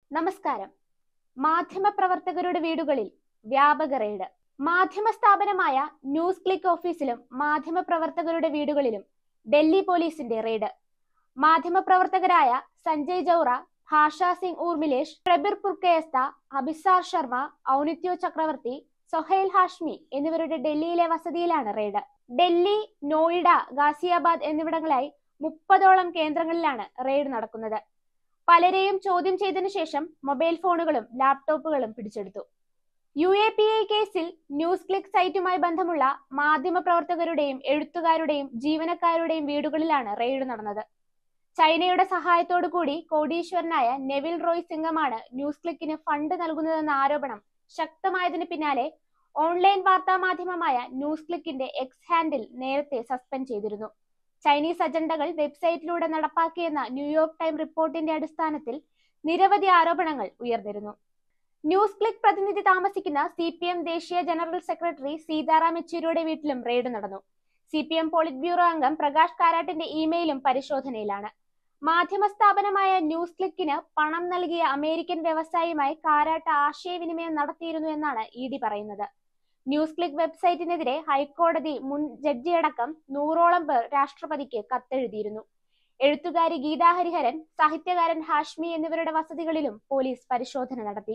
നമസ്കാരം മാധ്യമപ്രവർത്തകരുടെ വീടുകളിൽ വ്യാപക റെയ്ഡ് മാധ്യമ സ്ഥാപനമായ ന്യൂസ് ക്ലിക്ക് ഓഫീസിലും മാധ്യമപ്രവർത്തകരുടെ വീടുകളിലും ഡൽഹി പോലീസിന്റെ റെയ്ഡ് മാധ്യമപ്രവർത്തകരായ സഞ്ജയ് ജൗറ ഭാഷ സിംഗ് ഊർമിലേഷ് പ്രബിർ പുർക്കയസ്ത അഭിസാർ ശർമ്മ ഔനിത്യോ ചക്രവർത്തി സൊഹൈൽ ഹാഷ്മി എന്നിവരുടെ ഡൽഹിയിലെ വസതിയിലാണ് റെയ്ഡ് ഡൽഹി നോയിഡ ഗാസിയാബാദ് എന്നിവിടങ്ങളായി മുപ്പതോളം കേന്ദ്രങ്ങളിലാണ് റെയ്ഡ് നടക്കുന്നത് പലരെയും ചോദ്യം ചെയ്തതിനു ശേഷം മൊബൈൽ ഫോണുകളും ലാപ്ടോപ്പുകളും പിടിച്ചെടുത്തു യു എ പി ഐ കേസിൽ ന്യൂസ് ക്ലിക്ക് സൈറ്റുമായി ബന്ധമുള്ള മാധ്യമ പ്രവർത്തകരുടെയും എഴുത്തുകാരുടെയും ജീവനക്കാരുടെയും വീടുകളിലാണ് റെയ്ഡ് നടന്നത് ചൈനയുടെ സഹായത്തോടു കൂടി കോടീശ്വരനായ നെവിൽ റോയ് സിംഗമാണ് ന്യൂസ് ക്ലിക്കിന് ഫണ്ട് നൽകുന്നതെന്ന ആരോപണം ശക്തമായതിനു പിന്നാലെ ഓൺലൈൻ വാർത്താ മാധ്യമമായ ന്യൂസ് ക്ലിക്കിന്റെ എക്സ് ഹാൻഡിൽ നേരത്തെ സസ്പെൻഡ് ചെയ്തിരുന്നു ചൈനീസ് അജണ്ടകൾ വെബ്സൈറ്റിലൂടെ നടപ്പാക്കിയെന്ന ന്യൂയോർക്ക് ടൈം റിപ്പോർട്ടിന്റെ അടിസ്ഥാനത്തിൽ നിരവധി ആരോപണങ്ങൾ ഉയർന്നിരുന്നു ന്യൂസ് ക്ലിക്ക് പ്രതിനിധി താമസിക്കുന്ന സി പി എം ദേശീയ ജനറൽ സെക്രട്ടറി സീതാറാം യെച്ചൂരിയുടെ വീട്ടിലും റെയ്ഡ് നടന്നു C P M politburo അംഗം പ്രകാശ് കാരാട്ടിന്റെ ഇമെയിലും പരിശോധനയിലാണ് മാധ്യമ സ്ഥാപനമായ ന്യൂസ് ക്ലിക്കിന് പണം നൽകിയ അമേരിക്കൻ വ്യവസായിയുമായി കാരാട്ട് ആശയവിനിമയം നടത്തിയിരുന്നു എന്നാണ് ഇ ഡി പറയുന്നത് ന്യൂസ് ക്ലിക്ക് വെബ്സൈറ്റിനെതിരെ ഹൈക്കോടതി മുൻ ജഡ്ജിയടക്കം നൂറോളം പേർ രാഷ്ട്രപതിക്ക് കത്തെഴുതിയിരുന്നു എഴുത്തുകാരി ഗീതാ ഹരിഹരൻ സാഹിത്യകാരൻ ഹാഷ്മി എന്നിവരുടെ വസതികളിലും പോലീസ് പരിശോധന നടത്തി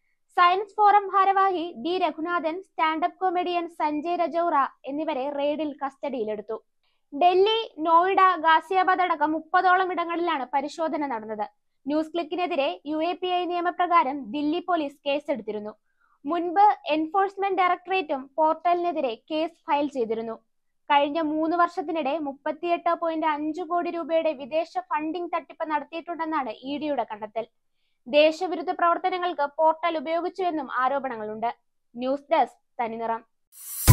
സയൻസ് ഫോറം ഭാരവാഹി D Raghunathan standup comedian Sanjay Rajaura എന്നിവരെ റെയ്ഡിൽ കസ്റ്റഡിയിലെടുത്തു ഡൽഹി നോയിഡ ഗാസിയാബാദ് അടക്കം മുപ്പതോളം ഇടങ്ങളിലാണ് പരിശോധന നടന്നത് ന്യൂസ് ക്ലിക്കിനെതിരെ യു എ പി ഐ നിയമപ്രകാരം ദില്ലി പോലീസ് കേസെടുത്തിരുന്നു മുൻപ് എൻഫോഴ്സ്മെന്റ് ഡയറക്ടറേറ്റും പോർട്ടലിനെതിരെ കേസ് ഫയൽ ചെയ്തിരുന്നു കഴിഞ്ഞ മൂന്ന് വർഷത്തിനിടെ മുപ്പത്തിയെട്ട് പോയിന്റ് അഞ്ച് കോടി രൂപയുടെ വിദേശ ഫണ്ടിംഗ് തട്ടിപ്പ് നടത്തിയിട്ടുണ്ടെന്നാണ് ഇ ഡിയുടെ കണ്ടെത്തൽ ദേശവിരുദ്ധ പ്രവർത്തനങ്ങൾക്ക് പോർട്ടൽ ഉപയോഗിച്ചുവെന്നും ആരോപണങ്ങളുണ്ട് ന്യൂസ് ഡെസ്ക് തനിനിറം